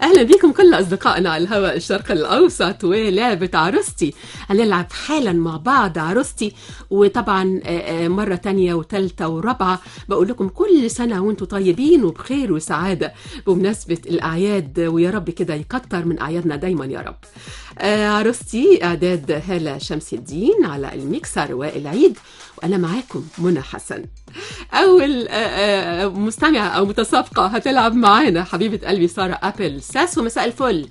اهلا بكم كل اصدقائنا على الهواء الشرق الاوسط ولعبه عروستي هنلعب حالا مع بعض عروستي وطبعا آه، آه، مره تانية وثالثه ورابعه بقول لكم كل سنه وانتم طيبين وبخير وسعاده بمناسبه الاعياد ويا رب كده يكتر من اعيادنا دايما يا رب آه، عروستي اعداد هاله شمس الدين على الميكسر وائل عيد وانا معاكم منى حسن اول آه، آه، مستمعه او متسابقه هتلعب معانا حبيبه قلبي ساره ابل ساسو مساء الفل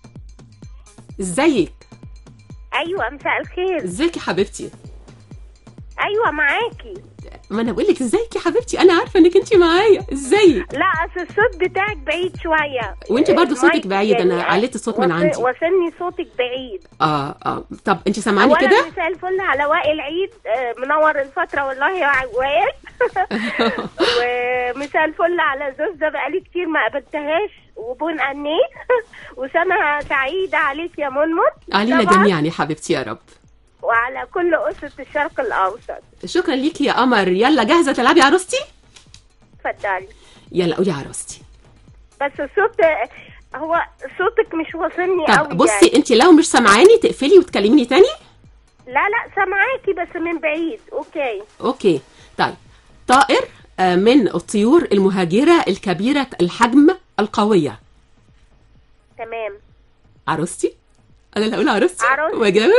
ازيك ايوه مساء الخير ازيك يا حبيبتي ايوه معاكي ما انا بقول لك ازيك يا حبيبتي انا عارفه انك انت معايا ازيك لا اصل الصوت بتاعك بعيد شويه وانت برضو صوتك المايك بعيد، أنا يعني عليت الصوت من وصل- عندي. وصلني صوتك بعيد اه اه طب انت سامعاني اولا كده مساء الفل على وائل عيد آه، منور الفتره والله يا وائل ومساء الفل على زوزة بقالي كتير ما قابلتهاش وبون أني وسنة سعيدة عليك يا منمر علينا طبعاً، جميعا يا حبيبتي يا رب وعلى كل أسرة الشرق الأوسط شكرا ليكي يا قمر يلا جاهزه تلعبي عروستي اتفضلي يلا قولي عروستي بس الصوت هو صوتك مش واصلني قوي طب بصي يعني. انت لو مش سامعاني تقفلي وتكلميني تاني لا لا سامعاكي بس من بعيد اوكي اوكي طيب طائر آه، من الطيور المهاجرة الكبيرة الحجم القوية تمام عروستي أنا اللي أقول عروستي عروستي. وأجاوب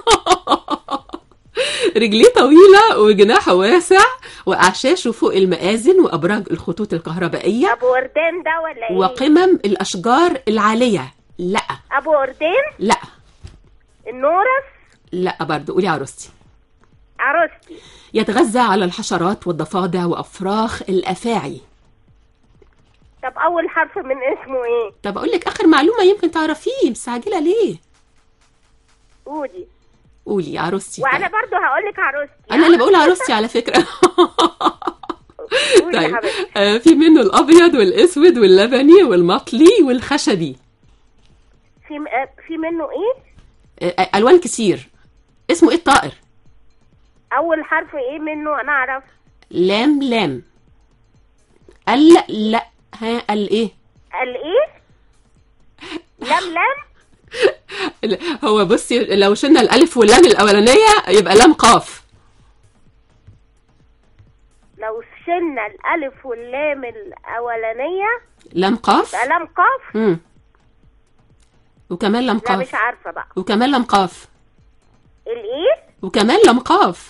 رجليه طويلة وجناحه واسع وأعشاشه فوق المآذن وأبراج الخطوط الكهربائية ابو وردان ده ولا ايه وقمم الأشجار العالية لا ابو وردان لا النورس لا برضه قولي عروستي عروستي يتغذى على الحشرات والضفادع وأفراخ الأفاعي طب اول حرف من اسمه ايه طب أقول لك آخر معلومة يمكن تعرفيه مستعجلة ليه قولي قولي يا عروستي وانا طيب. برضو هقول لك عروستي انا اللي بقول عروستي على فكره قولي يا طيب حبيبتي آه، في منه الابيض والاسود واللبني والمطلي والخشبي في م- آه، في منه ايه آه، آه، الوان كتير اسمه ايه الطائر اول حرف ايه منه انا اعرف لام لام ال لا ها ال ايه قال ايه لم لم ال- هو بصي لو شلنا الالف واللام الاولانيه يبقى لام قاف لو شلنا الالف واللام الاولانيه لام قاف يبقى لم قاف امم وكمان لام لا مش قاف عارفه بقى وكمان لام قاف الايه وكمان لام قاف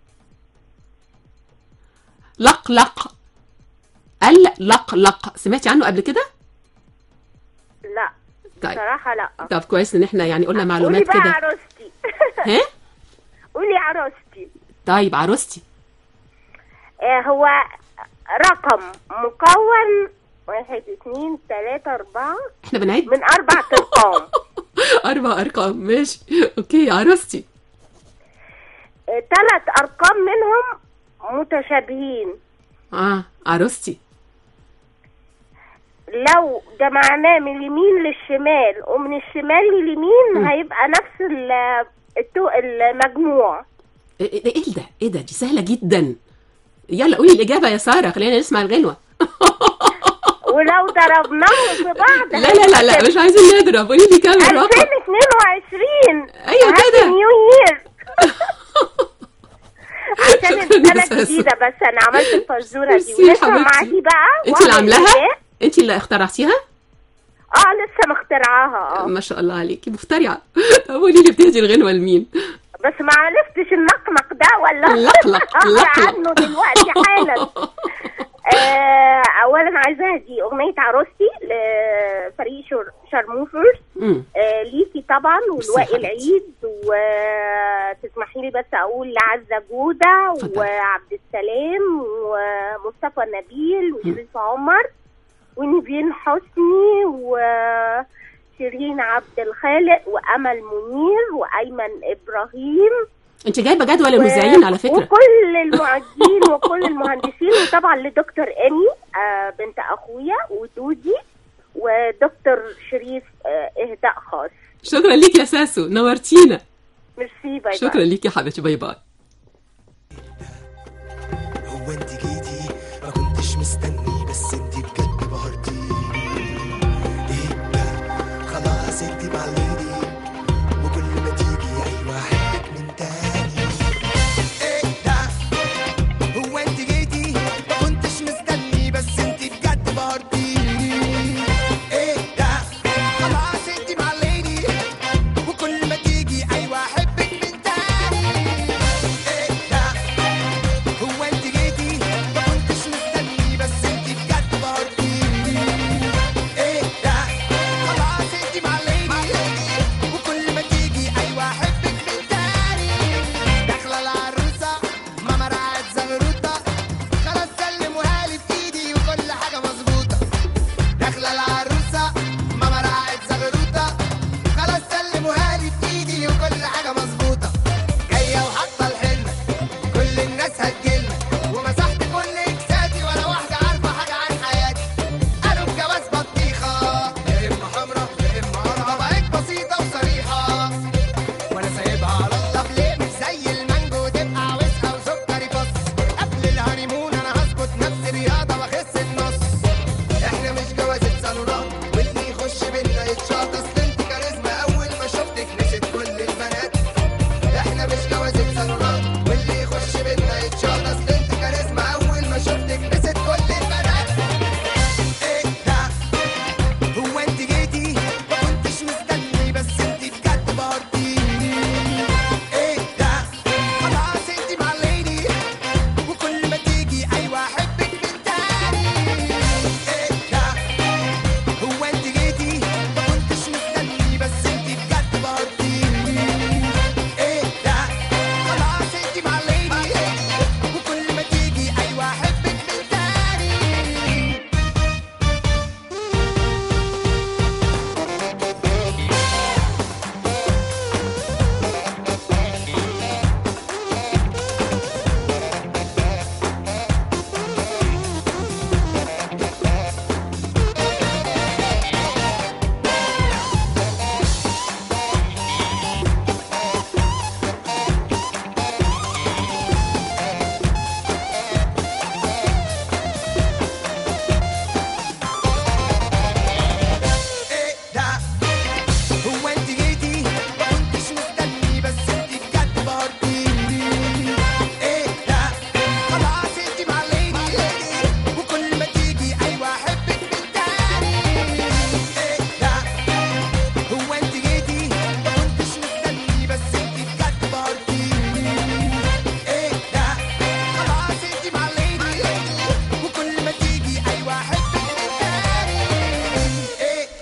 لق لق ال لق لق سمعتي عنه قبل كده لا طيب بصراحه لا طب كويس ان احنا يعني قلنا قولي معلومات بقى كده عروستي ها قولي عروستي طيب عروستي آه هو رقم مكون واحد اثنين ثلاثة أربعة احنا بنعد من أربع أرقام اربع ارقام ماشي اوكي عروستي ثلاث أرقام منهم متشابهين اه عروستي لو جمعناه من اليمين للشمال ومن الشمال لليمين مم. هيبقى نفس ال- التو المجموع ايه ايه إيه ده ايه ده دي سهله جدا يلا قولي الاجابه يا ساره خلينا نسمع الغنوه ولو ضربناهم في بعض لا لا لا لا مش عايزين نضرب قولي لي كام الرقم 2022 أيوة Happy كده. نيو يير عشان شكراً يا السنة ساسو. الجديدة بس أنا عملت الفزورة دي ميرسي يا ونسمع حبيبتي. معاكي بقى انت اللي وأعمل عاملاها إيه؟ انت اللي اخترعتيها اه لسه مخترعاها اه ما شاء الله عليكي مفترعه طب قولي لي بتهدي الغنوه لمين بس ما عرفتش النقنق ده ولا لقلق أقرأ لقلق عنه دلوقتي حالا آه، اولا عايزه اهدي اغنيه عروستي لفريق شر- شرموفرز أمم. آه، ليكي طبعا ميرسي والوائل حبيبتي. العيد وتسمحي لي بس اقول لعزه جوده اتفضلي. وعبد السلام ومصطفى نبيل وشريف عمر ونيفين حسني وشيرين عبد الخالق وامل منير وايمن ابراهيم انت جايبه جدول المذيعين على فكره وكل المعدين وكل المهندسين وطبعا لدكتور امي آه بنت اخويا ودودي ودكتور شريف آه اهداء خاص شكرا ليك يا ساسو نورتينا ميرسي باي باي شكرا ليك يا حبيبتي باي باي هو انت جيتي ما كنتش مستني بس انت بجد بهرتي ايه ده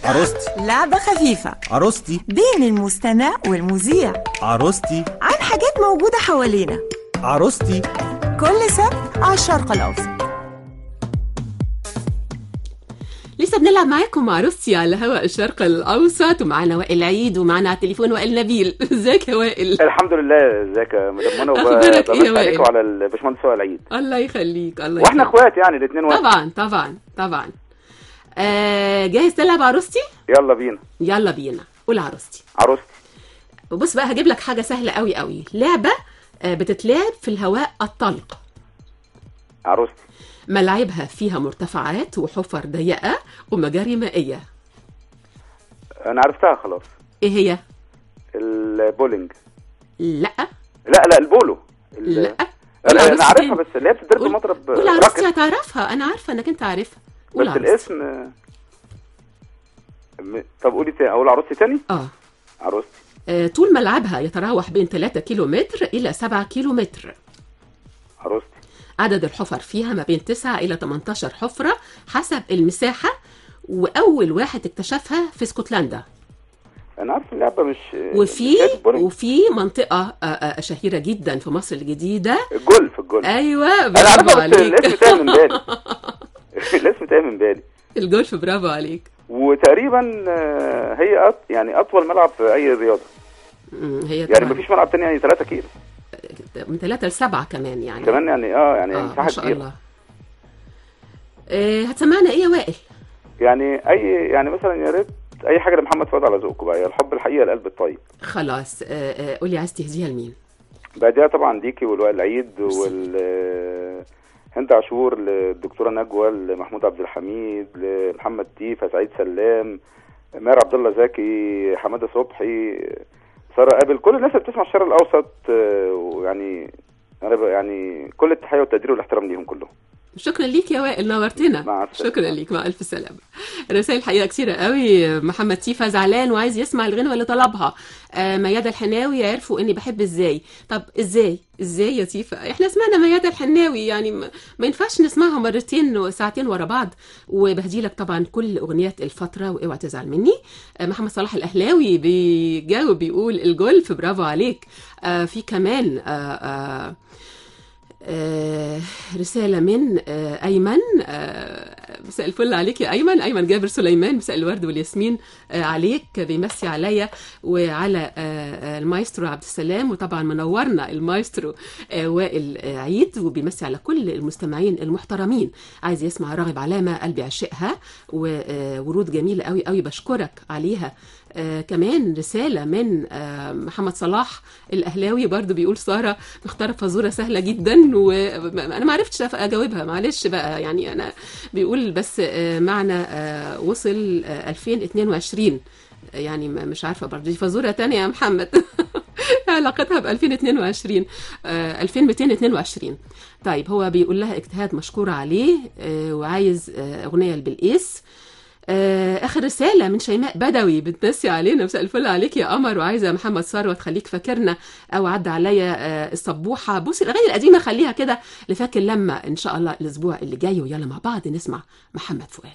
عروستي لعبة خفيفة عروستي بين المستمع والمذيع عروستي عن حاجات موجودة حوالينا عروستي كل سبت على الشرق الأوسط لسه بنلعب معاكم مع روسيا على هواء الشرق الاوسط ومعانا وائل عيد ومعانا على التليفون وائل نبيل ازيك يا وائل الحمد لله ازيك يا مدام منى أخبارك إيه يا وبمسي وائل؟ عليك وعلى الباشمهندس وائل العيد الله يخليك الله واحنا يخليك. اخوات يعني الاثنين واحد طبعا طبعا طبعا آه جاهز تلعب عروستي يلا بينا يلا بينا قول عروستي عروستي وبص بقى هجيب لك حاجه سهله قوي قوي لعبه آه، بتتلعب في الهواء الطلق عروستي ملاعبها فيها مرتفعات وحفر ضيقه ومجاري مائيه انا عرفتها خلاص ايه هي البولينج لا لا لا البولو ال- لا لا عروستي انا عارفها تاني. بس اللي هي بتتضرب قول- بمضرب قول عروستي راكت هتعرفها انا عارفه انك انت عارفها قول بس عروستي الاسم آه، م- طب قولي تاني اقول عروستي تاني اه عروستي آه، طول ملعبها يتراوح بين 3 كيلو متر إلى 7 كيلو متر عروستي عدد الحفر فيها ما بين 9 إلى 18 حفرة حسب المساحة وأول واحد اكتشفها في اسكتلندا انا عارف اللعبه مش وفي مش هي البولينج. وفي منطقة آه، آه، شهيرة جدا في مصر الجديدة الجولف الجولف أيوة انا برافو عارفها بس عليك الاسم تايه من بالي الاسم تايه من بالي الجولف برافو عليك وتقريبا آه، هي أط... يعني اطول ملعب في اي رياضه مم، هي يعني طبعا مفيش ملعب تاني يعني 3 كيلو من 3 ل 7 كمان يعني كمان يعني اه يعني آه مساحه ما شاء كبيره الله آه، هتسمعنا ايه يا وائل؟ يعني اي يعني مثلا يا ريت اي حاجه لمحمد فؤاد على ذوقكم بقى يا الحب الحقيقه القلب الطيب خلاص آه، آه، قولي عايز تهزيها لمين؟ بعدها طبعا ديكي والوائل العيد وال هند عاشور للدكتوره نجوى لمحمود عبد الحميد لمحمد تيفا سعيد سلام ماهر عبد الله زكي حماده صبحي ساره قابل كل الناس اللي بتسمع الشرق الاوسط آه، ويعني انا بقى يعني كل التحيه والتقدير والاحترام ليهم كلهم شكرا ليك يا وائل نورتنا مع السلامة. شكرا ليك مع الف سلامه رسائل حقيقه كثيره قوي محمد تيفا زعلان وعايز يسمع الغنوه اللي طلبها آه ميادة الحناوي عرفوا اني بحب ازاي طب ازاي ازاي يا تيفا احنا سمعنا ميادة الحناوي يعني ما, ما ينفعش نسمعها مرتين وساعتين ورا بعض وبهديلك طبعا كل اغنيات الفتره واوعى تزعل مني آه محمد صلاح الاهلاوي بيجاوب بيقول الجولف برافو عليك آه في كمان آه آه آه، رسالة من آه، أيمن آه، مساء الفل عليك يا أيمن أيمن جابر سليمان مساء الورد والياسمين آه، عليك بيمسي عليا وعلى آه، آه، المايسترو عبد السلام وطبعا منورنا المايسترو آه، وائل آه، عيد وبيمسي على كل المستمعين المحترمين عايز يسمع راغب علامة قلبي عشقها وورود جميلة قوي قوي بشكرك عليها آه كمان رسالة من آه محمد صلاح الأهلاوي برضو بيقول سارة مختارة فزورة سهلة جدا وأنا ما عرفتش أف- أجاوبها معلش بقى يعني أنا بيقول بس آه معنى آه وصل آه 2022 يعني ما- مش عارفة برضو دي فزورة تانية يا محمد علاقتها ب 2022 آه 2222 طيب هو بيقول لها اجتهاد مشكور عليه آه وعايز آه أغنية بالقيس آه، اخر رساله من شيماء بدوي بتمسي علينا مساء الفل عليك يا قمر وعايزه محمد ثروت تخليك فاكرنا او عدى عليا آه، الصبوحه بصي الاغاني القديمه خليها كده لفاكر لما ان شاء الله الاسبوع اللي جاي ويلا مع بعض نسمع محمد فؤاد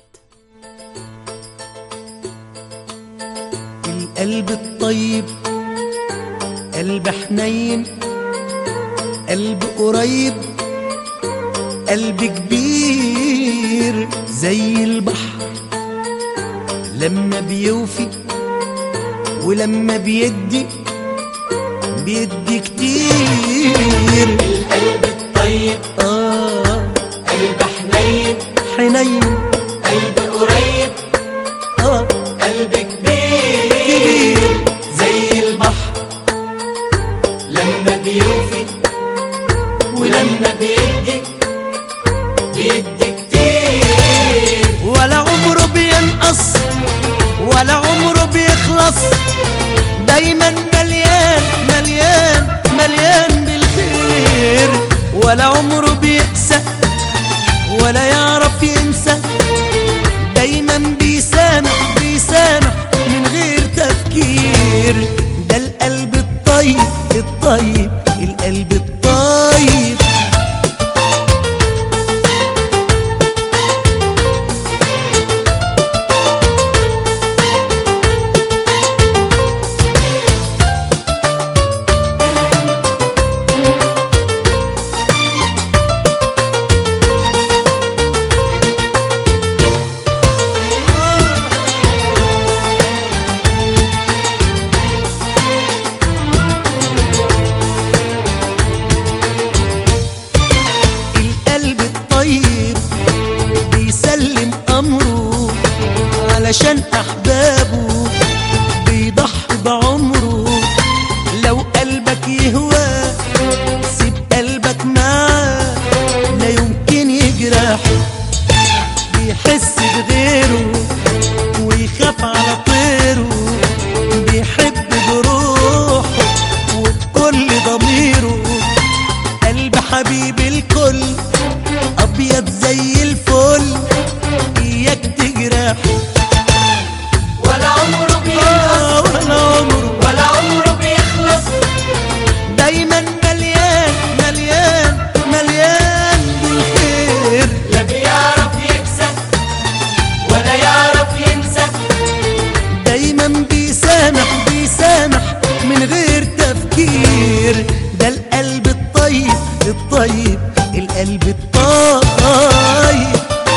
القلب الطيب قلب حنين قلب قريب قلب كبير زي البحر لما بيوفي ولما بيدي بيدي كتير القلب الطيب اه قلب حنين حنين قلب قريب اه قلب كبير زي البحر لما بيوفي ولما بيدي بيدي كتير ولا عمره بينقص ولا عمره بيخلص دايما مليان مليان مليان بالخير ولا عمره بيقسى ولا يعرف ينسى دايما بيسامح بيسامح عشان احبابه بيضحي بعمره لو قلبك يهوى سيب قلبك معاه لا يمكن يجرحه بيحس بغيره ويخاف على طيره بيحب بروحه وبكل ضميره قلب حبيب الكل ابيض زي الفل اياك تجرحه ولا عمره بينقص آه، ولا عمره ولا عمره بيخلص دايما مليان مليان مليان بالخير لا بيعرف يكسب ولا يعرف ينسى دايما بيسامح بيسامح من غير تفكير ده القلب الطيب الطيب القلب الطيب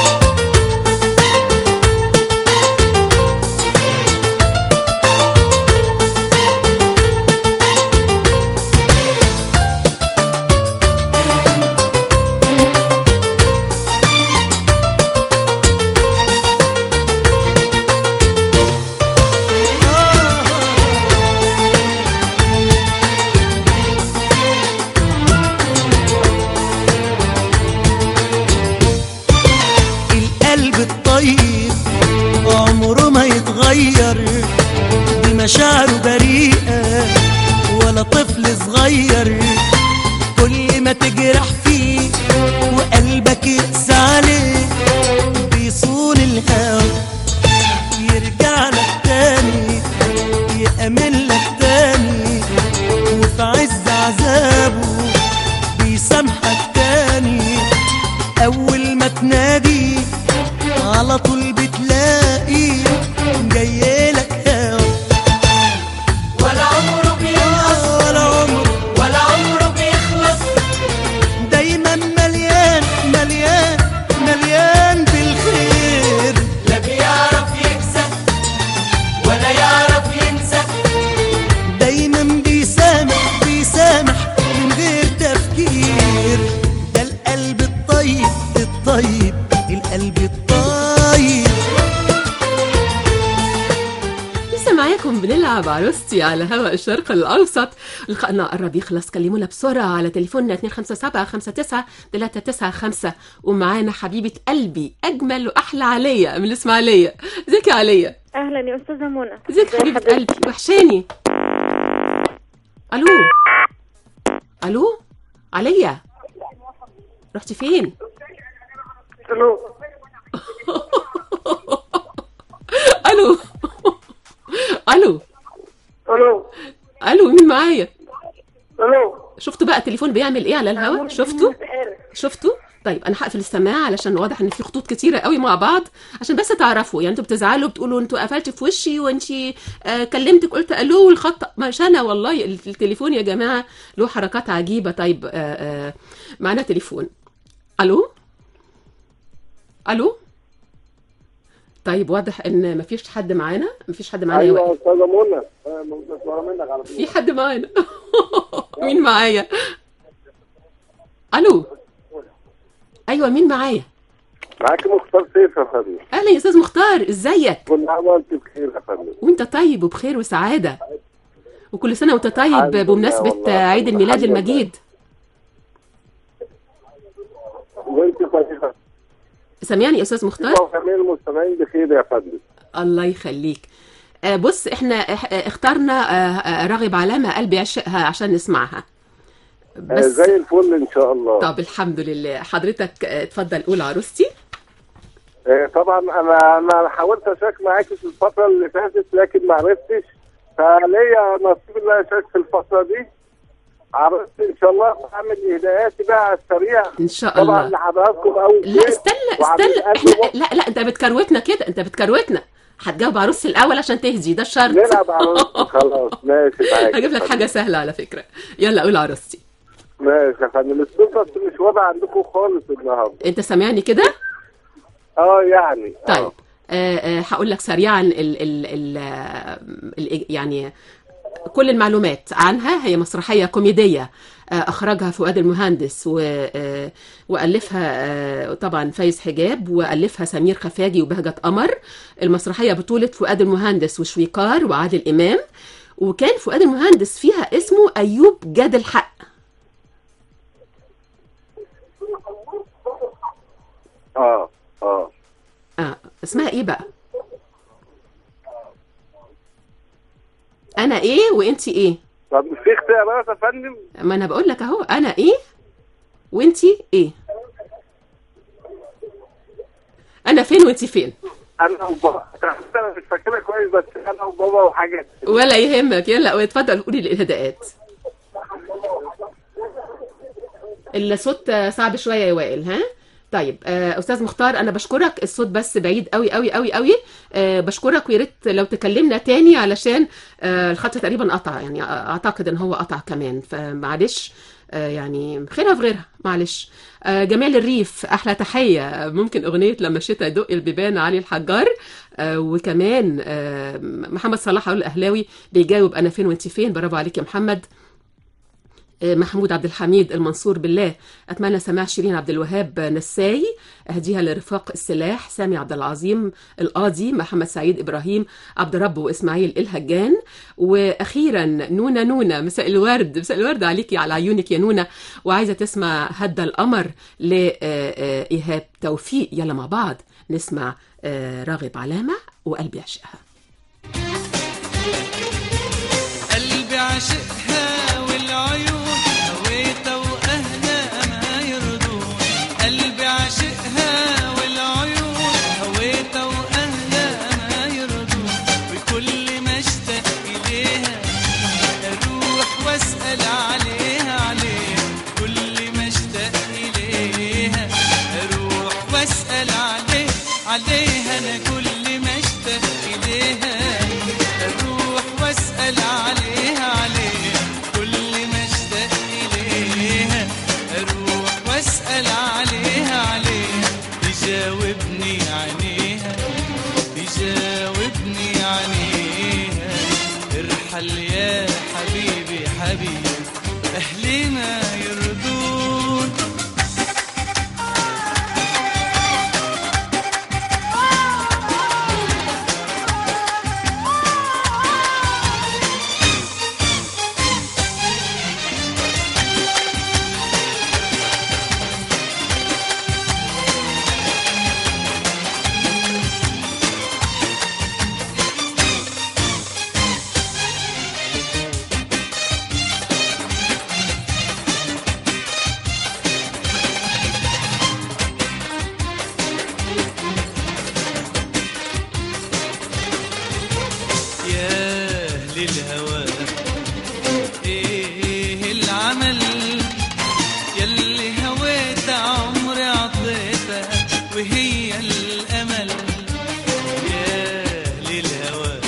القلب الطيب عمره ما يتغير دي مشاعره بريئة ولا طفل صغير كل ما تجرح فيه وقلبك يقسى عليه بيصون الهوى يرجع لك تاني يأمن لك تاني وفي عز عذابه بيسامحك تاني أول ما تنادي على طول بتلاقي جايلك هوا ولا عمره بينقص ولا عمره ولا عمره بيخلص دايما مليان مليان مليان بالخير لا بيعرف يكسب ولا يعرف ينسى دايما بيسامح بيسامح من غير تفكير ده القلب الطيب الطيب القلب الطيب لسه معاكم بنلعب عروستي على هواء الشرق الأوسط لقائنا قرب يخلص كلمونا بسرعة على تليفوننا 257 59 395 ومعانا حبيبة قلبي أجمل وأحلى عليا من الإسماعيلية ازيك يا عليا اهلا يا استاذه منى ازيك ازي حبيبة حضرتك؟ قلبي وحشاني ألو ألو عليا رحتي فين؟ الو ألو ألو الو ألو مين معايا؟ الو شفتوا بقى التليفون بيعمل ايه على الهواء؟ شفتوا؟ شفتوا؟ طيب انا هقفل السماعه علشان واضح ان في خطوط كتيره قوي مع بعض عشان بس تعرفوا يعني انتوا بتزعلوا بتقولوا انتوا قفلتي في وشي وانت آه كلمتك قلت الو والخط مش انا والله التليفون يا جماعه له حركات عجيبه طيب آه آه معانا تليفون الو الو طيب واضح ان مفيش حد معانا مفيش حد معانا ايوه يا يا استاذه منى آه، مسموعه منك على طول في حد معانا مين معايا الو ايوه مين معايا معاك مختار سيف يا فندم اهلا يا استاذ مختار ازيك كل عام وانت بخير يا فندم وانت طيب وبخير وسعاده وكل سنه وانت طيب الحمد لله بمناسبه والله. عيد الميلاد الحمد لله. المجيد وانت طيبه سامعني يا استاذ مختار وجميع المستمعين بخير يا فندم الله يخليك آه، بص احنا إح- آه، اخترنا آه، آه، راغب علامه قلبي عشقها عشان نسمعها آه، بس زي الفل ان شاء الله طب الحمد لله حضرتك آه، اتفضل قول عروستي آه، طبعا انا انا حاولت اشارك معاكي في الفتره اللي فاتت لكن ما عرفتش فليا نصيب ان أنا اشارك في الفتره دي عرفت ان شاء الله اعمل اهداءاتي بقى على السريع ان شاء طبعا الله لحضراتكم اول لا شيء استنى وعاملين استنى ألف احنا وقت. لا لا انت بتكروتنا كده انت بتكروتنا هتجاوب عروستي الاول عشان تهدي ده الشرط نلعب على خلاص ماشي معاك هجيب لك حاجه سهله على فكره يلا قول عروستي ماشي يا فندم الصوت بس مش واضح عندكم خالص النهارده انت سامعني كده اه يعني آه. طيب آه، آه، هقول لك سريعا ال ال ال ال يعني كل المعلومات عنها هي مسرحية كوميدية آه، أخرجها فؤاد المهندس و... آه، وألفها آه، طبعا فايز حجاب وألفها سمير خفاجي وبهجة قمر المسرحية بطولة فؤاد المهندس وشويكار وعادل إمام وكان فؤاد المهندس فيها اسمه أيوب جاد الحق اه اه آه. اسمها إيه بقى؟ أنا إيه وإنتي إيه؟ طب في اختيارات يا فندم ما أنا بقول لك أهو أنا إيه وإنتي إيه؟ أنا فين وإنتي فين؟ انا وبابا انا مش فاكرها كويس بس انا وبابا وحاجات ولا يهمك يلا اتفضل قولي الإهداءات الصوت صعب شوية يا وائل ها طيب آه، استاذ مختار انا بشكرك الصوت بس بعيد قوي قوي قوي قوي آه، بشكرك ويا ريت لو تكلمنا تاني علشان آه، الخط تقريبا قطع يعني اعتقد ان هو قطع كمان فمعلش آه، يعني خيرها في غيرها معلش آه، جمال الريف احلى تحيه ممكن اغنيه لما الشتا يدق البيبان علي الحجار آه، وكمان آه، محمد صلاح الاهلاوي بيجاوب انا فين وانت فين برافو عليك يا محمد محمود عبد الحميد المنصور بالله اتمنى سماع شيرين عبد الوهاب نساي اهديها لرفاق السلاح سامي عبد العظيم القاضي محمد سعيد ابراهيم عبد رب واسماعيل الهجان واخيرا نونا نونا مساء الورد مساء الورد عليكي على عيونك يا نونا وعايزه تسمع هدى القمر لايهاب توفيق يلا مع بعض نسمع آه، راغب علامه وقلبي عشقها قلبي عاشقها والعيون هويتها واهلها ما يرضون قلبي عاشقها والعيون هويتها واهلها ما يرضون وكل ما اشتاق اليها اروح واسال عليها عليها كل ما اشتاق اليها اروح واسال عليها عليها انا كل ما اشتاق اليها اروح واسال عليها عليها كل ما اشتاق اليها اروح واسال عليها عليها تجاوبني عينيها تجاوبني عينيها ارحل يا حبيبي حبيبي اهلي ما يرضون يا أهل الهوى إيه العمل يلي هويت عمري عطيتها وهي الأمل يا أهل الهوى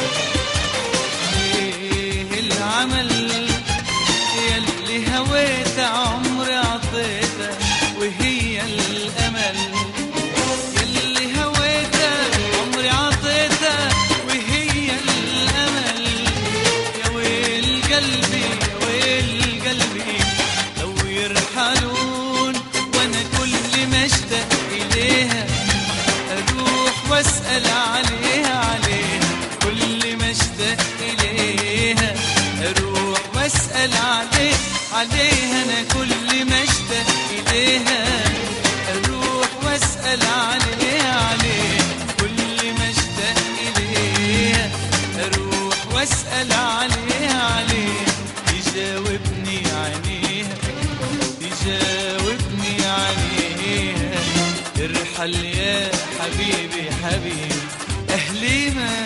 إيه العمل يلي هويت عمري عطيتها وهي الأمل يلي هويتها عمري عطيتها وهي الامل يا ويل قلبي يا ويل قلبي لو يرحلون وانا كل ما اشتاق اليها اروح واسال عليها عليها كل ما اشتاق اليها اروح واسال عليها عليها انا كل ما اشتاق اليها اروح واسال عليها عليها كل ما اشتاق اليها اروح واسال عليها عليها تجاوبني عينيها تجاوبني عينيها ارحل يا حبيبي حبيبي اهلي ما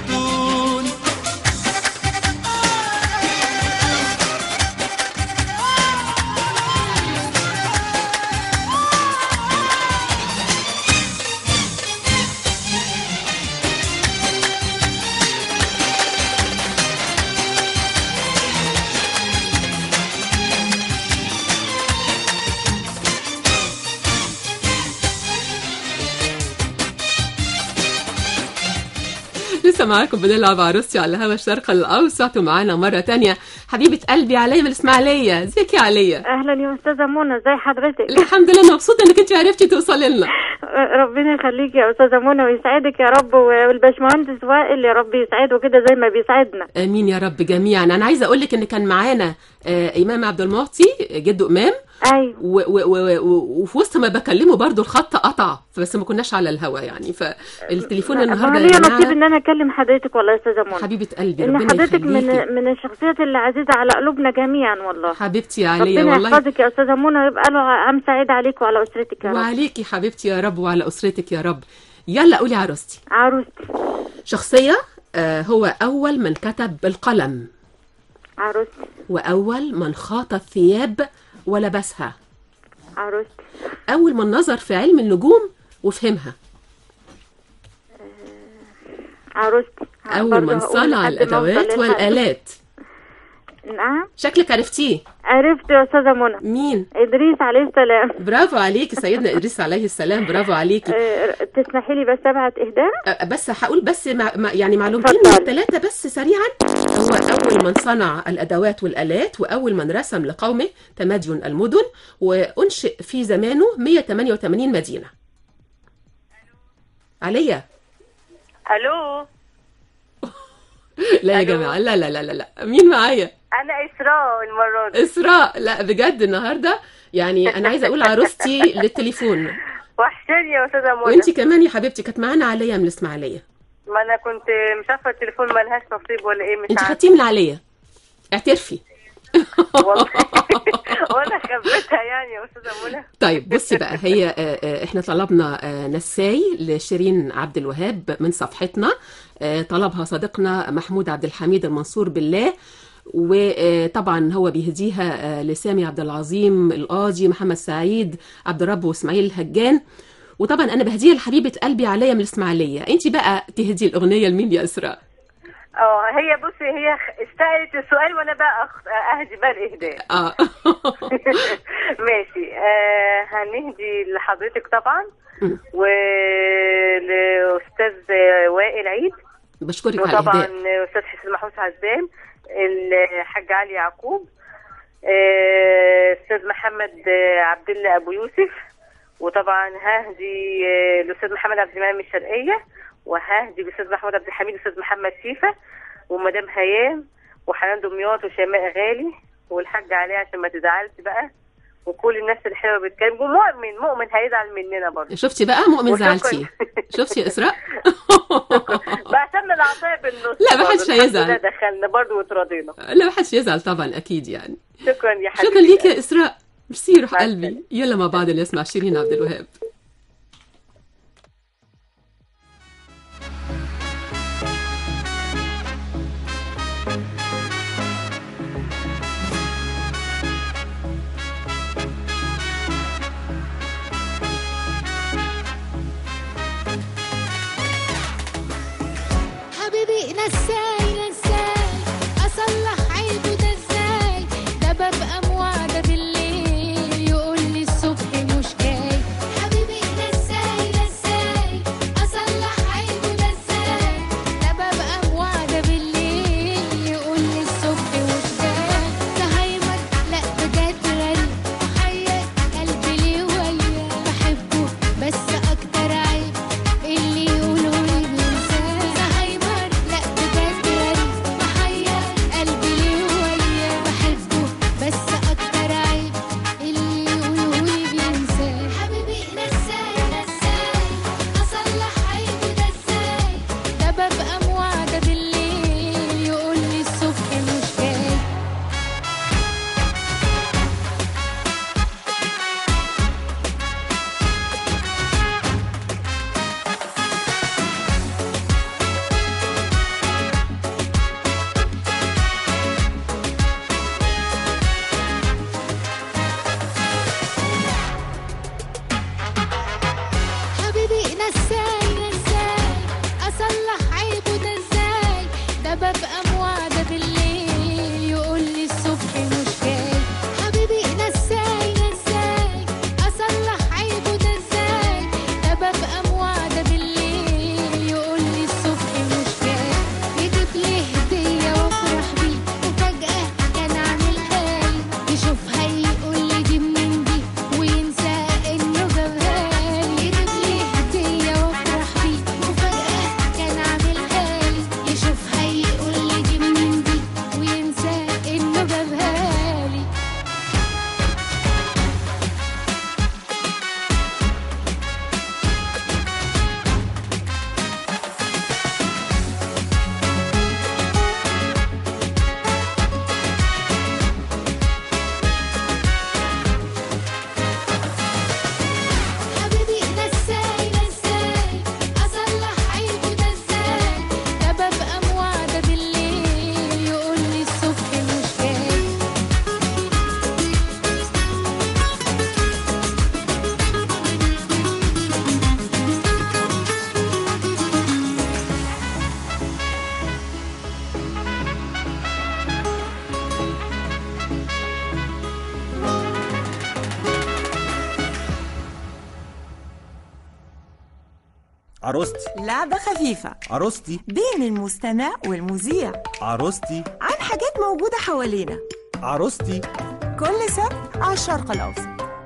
يرضون لسه معاكم بنلعب عروستي على هوا الشرق الاوسط ومعانا مره تانية حبيبه قلبي عليا من الاسماعيليه ازيك يا عليا اهلا يا استاذه منى ازي حضرتك الحمد لله انا مبسوطه انك انت عرفتي توصلي لنا ربنا يخليك يا استاذه منى ويسعدك يا رب والباشمهندس وائل يا رب يسعده كده زي ما بيسعدنا امين يا رب جميعا انا عايزه اقول لك ان كان معانا آه، امام عبد المعطي جده امام ايوه و- و- و- و- وفي وسط ما بكلمه برضو الخط قطع فبس ما كناش على الهوا يعني فالتليفون ما النهارده ليا يا نصيب جماعه ان انا اكلم حضرتك والله يا استاذه منى حبيبه قلبي ان ربنا حضرتك من يخليكي من الشخصيات اللي عزيزه على قلوبنا جميعا والله حبيبتي يا عليا ربنا والله يحفظك يا استاذه منى ويبقى له عام سعيد عليك وعلى اسرتك يا رب وعليكي حبيبتي يا رب وعلى اسرتك يا رب يلا قولي عروستي عروستي شخصيه آه، هو اول من كتب بالقلم عروستي واول من خاط الثياب ولبسها عروستي اول من نظر في علم النجوم وفهمها عروستي اول برضه من هقول صنع لحد ما الادوات أوصل للحد. والالات نعم شكلك عرفتيه عرفت يا استاذه منى مين ادريس عليه السلام برافو عليكي سيدنا ادريس عليه السلام برافو عليكي آه، تسمحي لي بس ابعت اهداء أه، بس هقول بس مع مع- يعني معلومتين اتفضلي. من ثلاثة بس سريعا هو أول من صنع الأدوات والآلات وأول من رسم لقومه تمدن المدن وأنشئ في زمانه 188 مدينة عليا الو لا يا ألو. جماعة لا لا لا لا, لا. مين معايا انا اسراء المره دي إسراء لا بجد النهاردة يعني أنا عايزة أقول عروستي للتليفون وحشاني يا استاذه منى وأنتي كمان يا حبيبتي كانت معانا عليا من الإسماعيلية ما انا كنت مش عارفه التليفون ملهاش نصيب ولا ايه مش أنت عارفه خدتيه من عليا اعترفي والله وانا خبيتها يعني يا استاذه منى طيب بصي بقى هي آه، آه، احنا طلبنا آه، نساي لشيرين عبد الوهاب من صفحتنا آه، طلبها صديقنا محمود عبد الحميد المنصور بالله وطبعا هو بيهديها آه، لسامي عبد العظيم القاضي محمد سعيد عبد الرب واسماعيل الهجان وطبعا انا بهديها لحبيبه قلبي عليا من الاسماعيليه انت بقى تهدي الاغنيه لمين يا اسراء اه هي بصي هي خ- استقلت السؤال وانا بقى أخ- اهدي بقى الاهداء اه ماشي آه هنهدي لحضرتك طبعا مم. ولأستاذ وائل عيد بشكرك على وطبعا الاهداء أستاذ حسين محمود عزام الحاج علي يعقوب آه، أستاذ محمد آه، عبد الله أبو يوسف وطبعا ههدي آه، الأستاذ محمد عبد المنعم من الشرقية وههدي الأستاذ محمود عبد الحميد الأستاذ محمد شيفة ومدام هيام وحنان دمياط وشيماء غالي والحاج علي عشان ما تزعلش بقى وكل الناس الحلوه بتتكلم ومؤمن مؤمن هيزعل مننا برضه شفتي بقى مؤمن وشكراً. زعلتي شفتي يا اسراء بعتمد العطايا بالنص لا، ما برضه. حدش الحمد هيزعل. لله دخلنا برضه وتراضينا لا ما حدش يزعل طبعا اكيد يعني شكرا يا حبيبي شكرا ليك يا اسراء ميرسي روح مع قلبي يلا مع بعض نسمع شيرين عبد الوهاب حبيبي نساي نساي اصلح عيبه ده ازاي ده ببقى موعده بالليل يقول لي الصبح مش جاي حبيبي نساي نساي اصلح عيبه ده ازاي ده ببقى موعده بالليل يقول لي الصبح مش جاي زهايمر لا بجد غريب محير قلبي ليه وياه بحبه بس اكتر عيب اللي يقولوا لي بنساه زهايمر لا بجد عروستي لعبة خفيفة عروستي بين المستمع والمذيع عروستي عن حاجات موجودة حوالينا عروستي كل سبت على الشرق الأوسط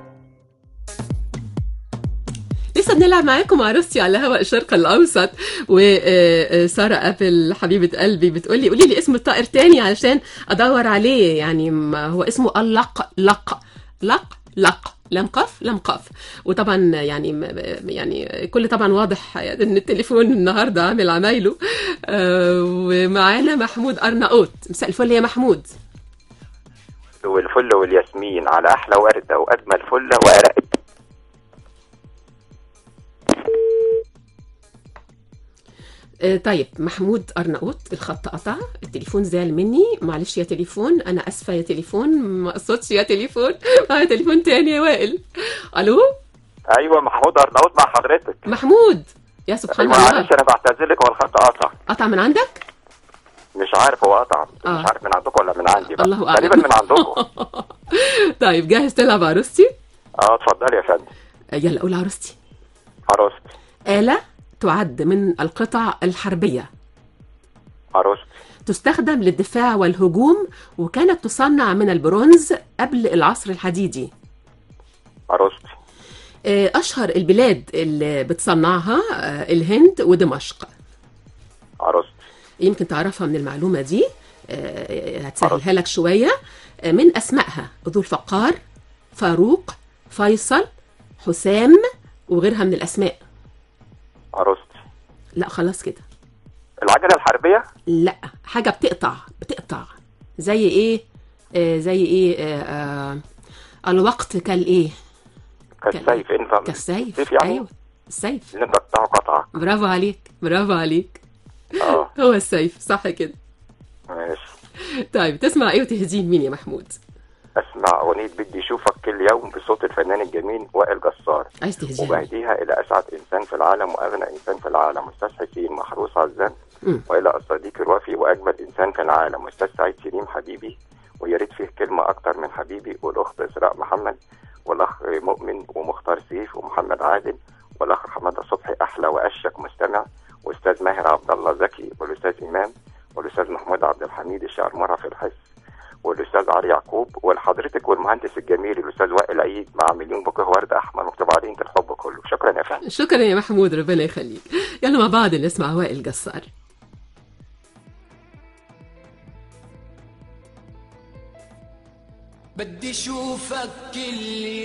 لسه بنلعب معاكم عروستي على هواء الشرق الاوسط وساره ابل حبيبه قلبي بتقول لي قولي لي اسم الطائر تاني علشان ادور عليه يعني ما هو اسمه اللق لق لق لق لم قف لم قف وطبعا يعني يعني كل طبعا واضح ان التليفون النهارده عامل عمايله آه، ومعانا محمود ارناؤوط مساء الفل يا محمود والفل والياسمين على احلى ورده واجمل فله وارقد آه، طيب محمود أرناؤوط الخط قطع التليفون زعل مني معلش يا تليفون أنا أسفة يا تليفون ما قصدش يا تليفون معايا تليفون تاني يا وائل ألو ايوه محمود ارناؤوط مع حضرتك محمود يا سبحان ايوه الله معلش انا بعتذر لك هو الخط قطع قطع من عندك مش عارف هو قطع آه. مش عارف من عندكم ولا من عندي بقى الله أعلم تقريبا من عندكم طيب جاهز تلعب عروستي اه اتفضلي يا فندم آه، يلا قول عروستي عروستي آلة تعد من القطع الحربية عروستي تستخدم للدفاع والهجوم وكانت تصنع من البرونز قبل العصر الحديدي عروستي آه، أشهر البلاد اللي بتصنعها آه، الهند ودمشق عروستي يمكن تعرفها من المعلومة دي آه، هتسهلها لك شوية آه، من أسمائها ذو الفقار فاروق فيصل حسام وغيرها من الأسماء عروستي لا خلاص كده العجله الحربيه لا حاجة بتقطع بتقطع زي إيه آه، زي إيه آه، آه، الوقت كالإيه كالسيف انت كالسيف سيف يعني أيوه السيف اللي انت تقطعه قطعه برافو عليك برافو عليك اه هو السيف صح كده ماشي طيب تسمع ايه وتهزين مين يا محمود اسمع اغنيه بدي اشوفك كل يوم بصوت الفنان الجميل وائل جسار عايز تهزين وبهديها الى اسعد انسان في العالم واغنى انسان في العالم استاذ حسين محروس عزام مم. والى الصديق الوفي واجمل انسان في العالم استاذ سعيد سليم حبيبي ويا ريت فيه كلمه اكتر من حبيبي والاخت اسراء محمد والاخ مؤمن ومختار سيف ومحمد عادل والاخ حماده صبحي احلى واشك مستمع واستاذ ماهر عبد الله زكي والاستاذ امام والاستاذ محمود عبد الحميد الشاعر مرة في الحس والاستاذ علي يعقوب ولحضرتك والمهندس الجميل الاستاذ وائل عيد مع مليون بوكيه ورد احمر مكتوب عليه انت الحب كله شكرا يا فندم شكرا يا محمود ربنا يخليك يلا مع بعض نسمع وائل جسار بدي اشوفك كل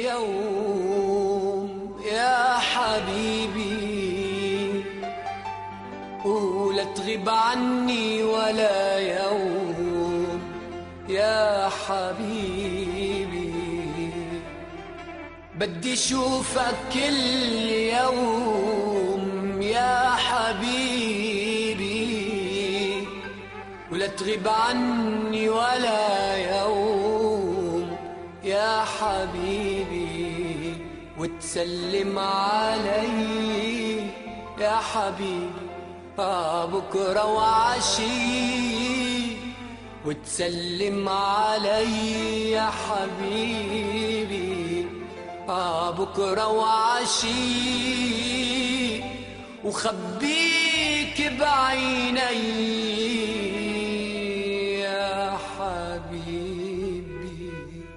يوم يا حبيبي ولا تغيب عني ولا يوم يا حبيبي بدي اشوفك كل يوم يا حبيبي ولا تغيب عني ولا يوم يا حبيبي وتسلم علي يا حبيبي آه بكرة وعشي وتسلم علي يا حبيبي آه بكرة وعشي وخبيك بعيني يا حبيبي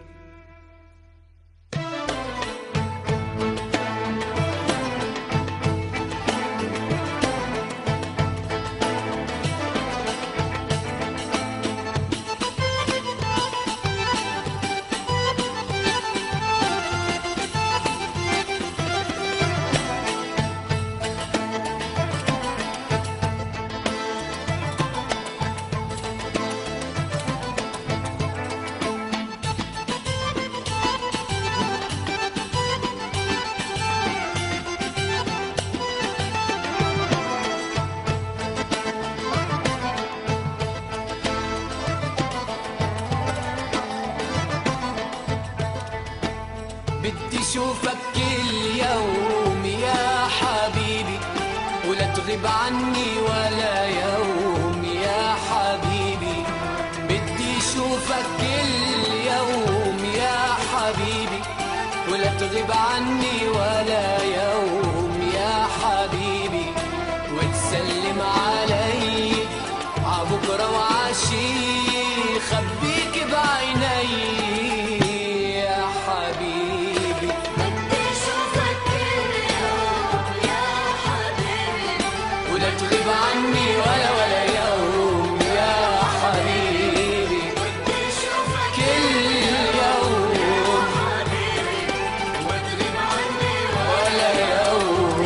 بدي اشوفك كل يوم يا حبيبي ولا تغيب عني ولا يوم يا حبيبي بدي اشوفك كل يوم يا حبيبي ولا تغيب عني ولا يوم يا حبيبي وتسلم علي عبكرة وعشي خبيك بعيني يا حبيبي بدي اشوفك كل يوم يا حبيبي ولا تغيب عني ولا ولا يوم يا حبيبي بدي اشوفك كل يوم وتغيب عني ولا يوم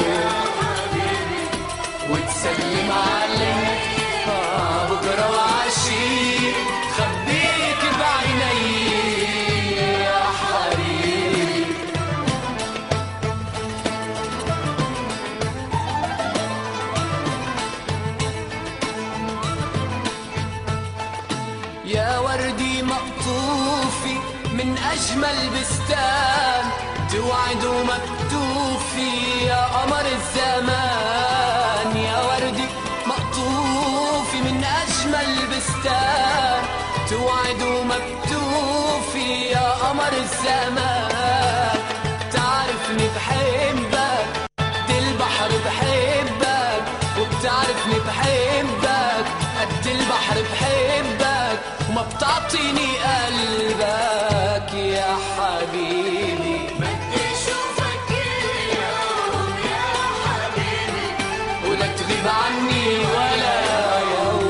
وتسلم علي آه، بكرة وعشي خبيك بعيني يا حبيبي يا وردي مقطوفي من أجمل بستان توعد ومكتوفي يا قمر الزمان يا وردي مقطوفي من أجمل بستان توعد ومكتوفي يا قمر الزمان تعرفني بحبك قد البحر بحبك وبتعرفني بحبك قد البحر بحبك وما بتعطيني قلبك يا حبيبي بدي اشوفك كل يوم يا حبيبي ولا تغيب عني ولا يوم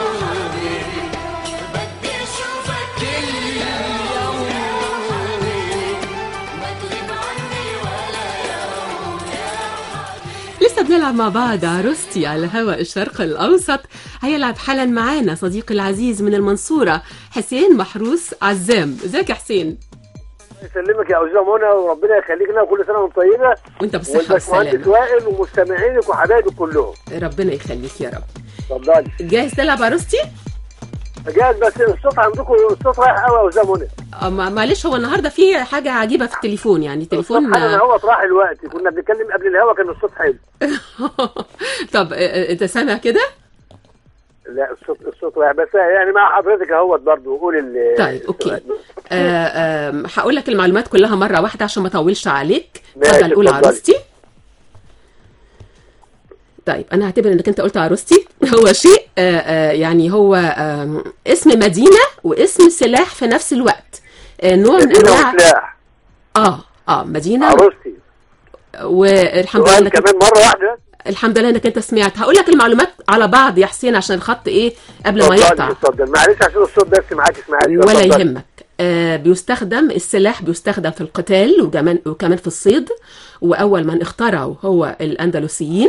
بدي اشوفك كل يوم ما تغيب عني ولا يوم لسه بنلعب مع بعض عروستي على هواء الشرق الأوسط هيلعب حالا معانا صديقي العزيز من المنصورة حسين محروس عزام ازيك يا حسين يسلمك يا استاذه منى وربنا يخليك لنا وكل سنه وانت طيبه وانت بالصحة والباشمهندس والسلامة وائل ومستمعينك وحبايبك كلهم ربنا يخليك يا رب اتفضلي جاهز تلعب عروستي؟ جاهز بس الصوت عندكم الصوت رايح قوي يا استاذه منى آه، ما- معلش هو النهارده في حاجة عجيبة في التليفون يعني التليفون الصوت حالا هو راح الوقت كنا بنتكلم قبل الهوا كان الصوت حلو طب آه، آه، انت سامع كده؟ لا الصوت الصوت رايح بس يعني مع حضرتك اهوت برضه قول ال طيب اوكي آه، آم، هقول لك المعلومات كلها مرة واحدة عشان ما اطولش عليك ماشي، اتفضل قول اتفضلي. عروستي طيب انا هعتبر انك انت قلت عروستي هو شيء آه، آه، يعني هو آم، اسم مدينة واسم سلاح في نفس الوقت آه، نوع من مدينة انواع وسلاح اه اه مدينة عروستي والحمد لله سؤال انك كمان مره واحده الحمد لله انك انت سمعت هقول لك المعلومات على بعض يا حسين عشان الخط ايه قبل ما اتفضلي، يقطع اتفضل معلش عشان الصوت بس معاك اسمعك ولا اتفضلي. يهمك آه بيستخدم السلاح بيستخدم في القتال وكمان وكمان في الصيد واول من اخترعه هو الاندلسيين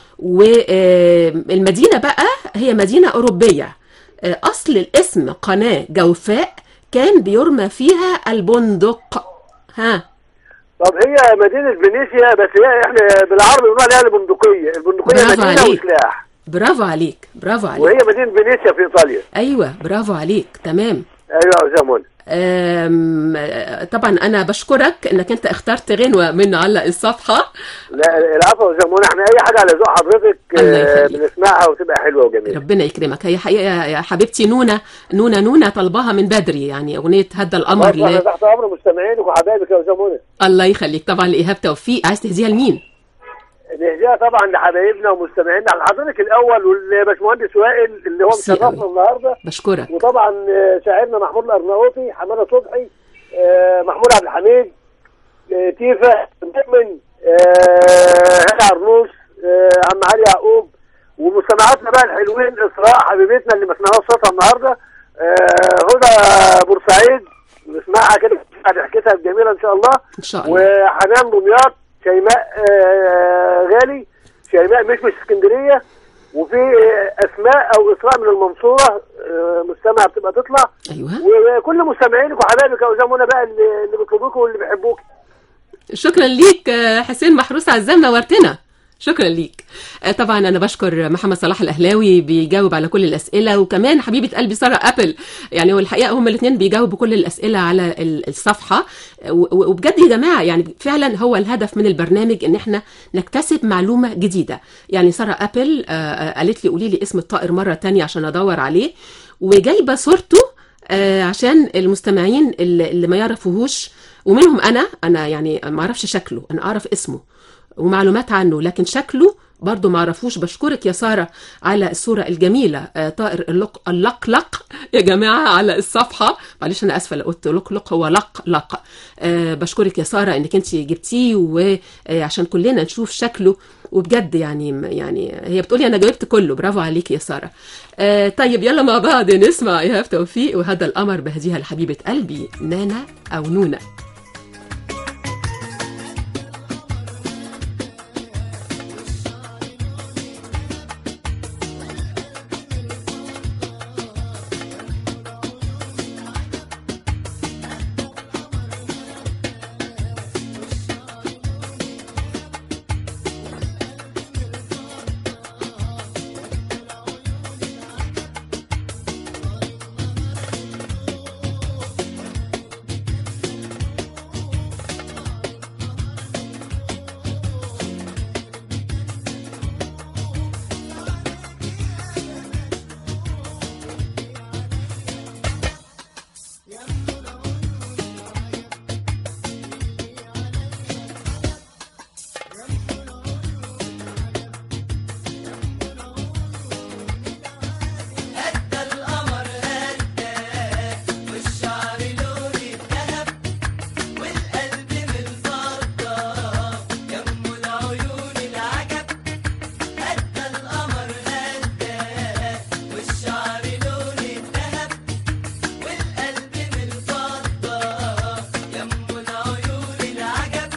والمدينه بقى هي مدينه اوروبيه آه اصل الاسم قناه جوفاء كان بيرمى فيها البندق ها طب هي مدينه فينيسيا بس هي احنا بالعربي بنقول عليها البندقيه البندقيه برافو مدينه عليك. وسلاح برافو عليك برافو عليك وهي مدينه فينيسيا في ايطاليا ايوه برافو عليك تمام ايوه يا استاذه منى أم، آه، طبعا انا بشكرك انك انت اخترت غنوه من علق الصفحه لا العفو يا استاذه منى احنا اي حاجه على ذوق حضرتك الله آه، يخليك. بنسمعها وتبقى حلوه وجميله ربنا يكرمك هي حقيقه يا حبيبتي نونا نونا نونا طلبها من بدري يعني اغنيه هدى القمر برضه احنا ل... تحت امر مستمعينك وحبايبك يا استاذه منى الله يخليك طبعا لايهاب توفيق عايز تهديها لمين نهديها طبعا لحبايبنا ومستمعينا لحضرتك الاول والباشمهندس وائل اللي هو ميرسي مشرفنا أوي. النهارده بشكرك وطبعا آه، شاعرنا محمود الارناؤوطي حماده صبحي آه، محمود عبد الحميد آه، تيفا مؤمن آه، هاني عرنوس آه، عم علي يعقوب ومستمعاتنا بقى الحلوين اسراء حبيبتنا اللي ما سمعناش صوتها النهارده آه، هدى بورسعيد نسمعها كده بعد حكايتها الجميله ان شاء الله ان شاء الله وحنان دمياط شيماء آه، غالي شيماء مش من اسكندريه وفي آه، اسماء او اسراء من المنصوره آه، مستمع بتبقى تطلع ايوه وكل مستمعينك وحبايبك يا منى بقى اللي اللي بيطلبوك واللي بيحبوك شكرا ليك آه، حسين محروس عزام نورتنا شكرا ليك آه، طبعا انا بشكر محمد صلاح الاهلاوي بيجاوب على كل الاسئله وكمان حبيبه قلبي ساره ابل يعني هو الحقيقه هم الاثنين بيجاوبوا كل الاسئله على ال- الصفحه و- و- وبجد يا جماعه يعني فعلا هو الهدف من البرنامج ان احنا نكتسب معلومه جديده يعني ساره ابل آه، آه، قالت لي قولي لي اسم الطائر مره تانية عشان ادور عليه وجايبه صورته آه، عشان المستمعين اللي اللي ما يعرفوهوش ومنهم انا انا يعني ما اعرفش شكله انا اعرف اسمه ومعلومات عنه لكن شكله برضه ما عرفوش بشكرك يا ساره على الصوره الجميله آه، طائر اللق اللقلق يا جماعه على الصفحه معلش انا اسفه لو قلت لقلق هو لقلق آه، بشكرك يا ساره انك انت جبتيه وعشان كلنا نشوف شكله وبجد يعني يعني هي بتقولي انا جاوبت كله برافو عليك يا ساره آه طيب يلا مع بعض نسمع ايهاب توفيق وهذا القمر بهديها لحبيبه قلبي نانا او نونا هدى القمر هدى والشعر لون الذهب والقلب من الفضة يم العيون العجب هدى القمر هدى والشعر لون الذهب والقلب من الفضة يم العيون العجب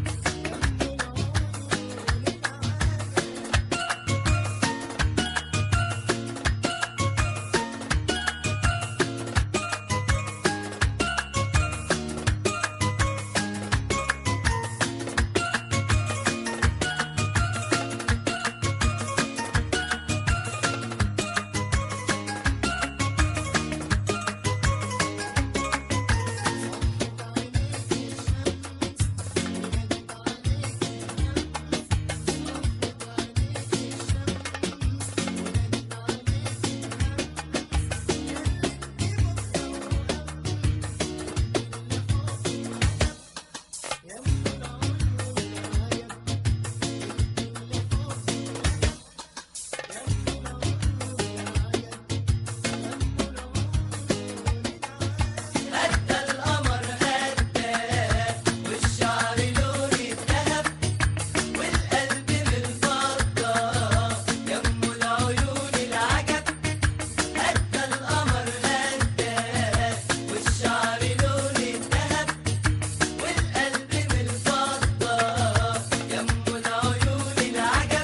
هدى القمر هدى والشعر لون الذهب والقلب من الفضة يم العيون العجب هدى القمر هدى والشعر لون الذهب والقلب من الفضة يم العيون العجب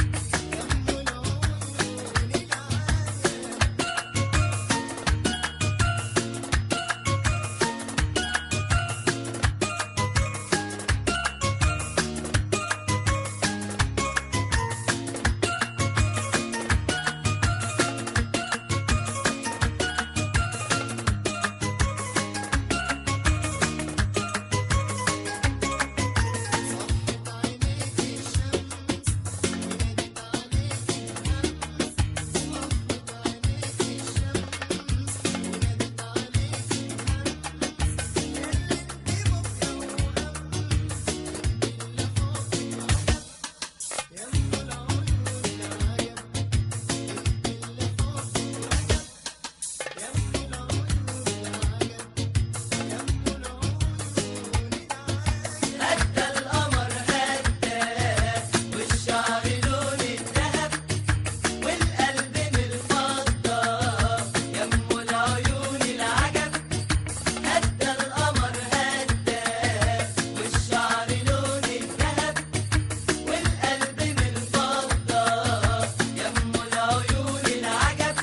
هدى القمر هدى والشعر لون الذهب والقلب من الفضة يم العيون العجب هدى القمر هدى والشعر لون الذهب والقلب من الفضة يم العيون العجب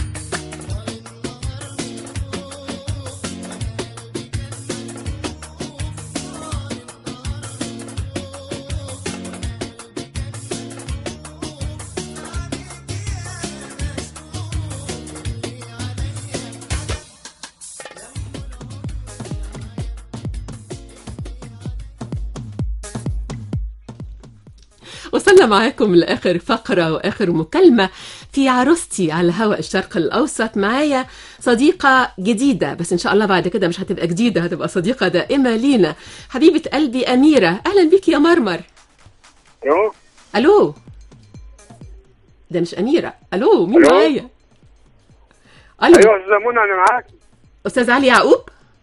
وصلنا معاكم لاخر فقره واخر مكالمه في عروستي على هواء الشرق الاوسط معايا صديقه جديده بس ان شاء الله بعد كده مش هتبقى جديده هتبقى صديقه دائمه لينا حبيبه قلبي اميره اهلا بيك يا مرمر الو الو ده مش اميره الو مين ألو؟ معايا الو ايوه استاذه منى انا معاك استاذ علي يعقوب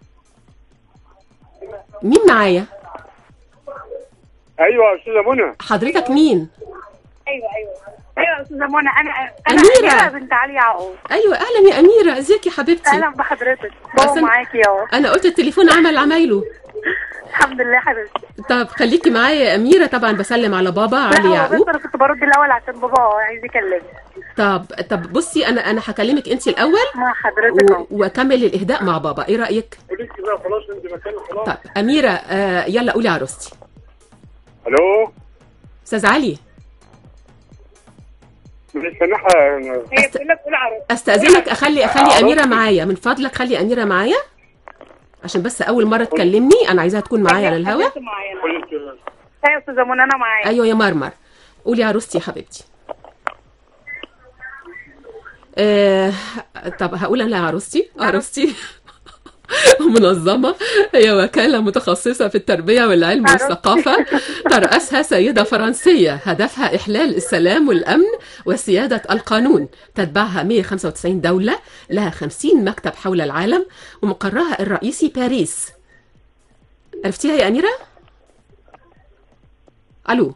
مين معايا ايوه استاذه منى حضرتك مين ايوه ايوه ايوه يا استاذه منى انا أميرة. انا بنت علي يعقوب ايوه اهلا يا اميره ازيك يا حبيبتي اهلا بحضرتك بابا أصل- معاكي اهو انا قلت التليفون عمل عمايله الحمد لله حبيبتي طب خليكي معايا يا اميره طبعا بسلم على بابا لا علي هو يعقوب بس انا كنت برد الاول عشان بابا عايز يكلمني طب طب بصي انا انا هكلمك انت الاول مع حضرتك و... اهو واكمل الاهداء مع بابا ايه رايك قولي لي بقى خلاص انت مكان خلاص طب اميره آه يلا قولي عروستي الو استاذ علي مش سامعها هي بتقول لك قول عروس استاذنك اخلي اخلي عروستي. اميره معايا من فضلك خلي اميره معايا عشان بس اول مره تكلمني انا عايزاها تكون معايا على الهوا معايا ايوه يا استاذه منى انا معايا ايوه يا مرمر قولي عروستي يا حبيبتي آه طب هقول انا عروستي عروستي منظمة هي وكالة متخصصة في التربية والعلم والثقافة ترأسها سيدة فرنسية هدفها إحلال السلام والأمن وسيادة القانون تتبعها 195 دولة لها 50 مكتب حول العالم ومقرها الرئيسي باريس عرفتيها يا أميرة؟ ألو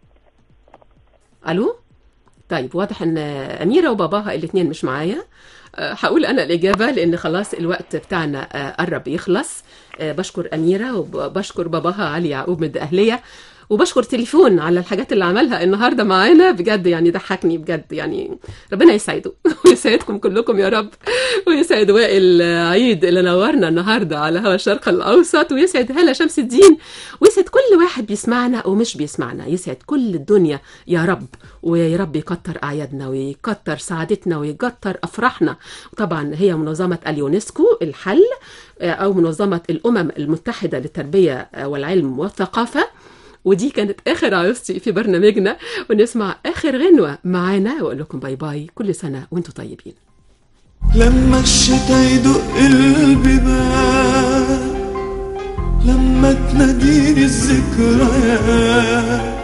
ألو طيب واضح ان اميره وباباها الاثنين مش معايا أه، هقول انا الاجابه لان خلاص الوقت بتاعنا أه، قرب يخلص أه، بشكر اميره وبشكر باباها علي يعقوب من الدقهليه وبشكر تليفون على الحاجات اللي عملها النهارده معانا بجد يعني ضحكني بجد يعني ربنا يسعده ويسعدكم كلكم يا رب ويسعد وائل عيد اللي نورنا النهارده على هوا الشرق الاوسط ويسعد هلا شمس الدين ويسعد كل واحد بيسمعنا ومش بيسمعنا يسعد كل الدنيا يا رب ويا رب يكتر اعيادنا ويكتر سعادتنا ويكتر افراحنا وطبعا هي منظمه اليونسكو الحل او منظمه الامم المتحده للتربيه والعلم والثقافه ودي كانت اخر عروستي في برنامجنا ونسمع اخر غنوه معانا واقول لكم باي باي كل سنه وانتم طيبين لما الشتا يدق البيبان لما تناديني الذكريات